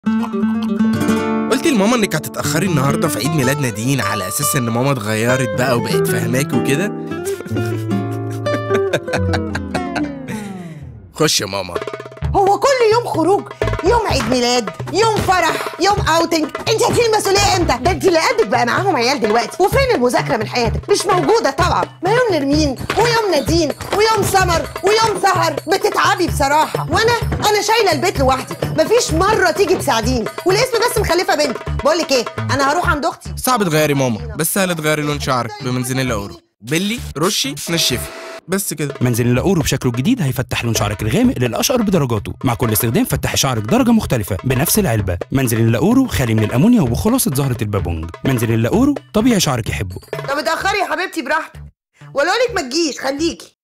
قلتي لماما انك هتتاخري النهارده في عيد ميلاد نادين على اساس ان ماما اتغيرت بقى وبقت فاهماك وكده خش يا ماما هو كل يوم خروج يوم عيد ميلاد يوم فرح يوم اوتنج انت هتشيل المسؤوليه امتى ده انت اللي قدك بقى معاهم عيال دلوقتي وفين المذاكره من حياتك مش موجوده طبعا ما يوم نرمين ويوم نادين ويوم سمر ويوم سهر بتتعبي بصراحه وانا انا شايله البيت لوحدي مفيش مره تيجي تساعديني والاسم بس مخلفه بنت بقول لك ايه انا هروح عند اختي صعب تغيري ماما بس سهل تغيري لون شعرك بمنزلين اورو بلي رشي نشفي بس كده منزل اللاورو بشكله الجديد هيفتح لون شعرك الغامق للاشقر بدرجاته مع كل استخدام فتح شعرك درجه مختلفه بنفس العلبه منزل اللاورو خالي من الامونيا وبخلاصه زهره البابونج منزل اللاورو طبيعي شعرك يحبه طب اتاخري يا حبيبتي براحتك ولا لك ما تجيش خليكي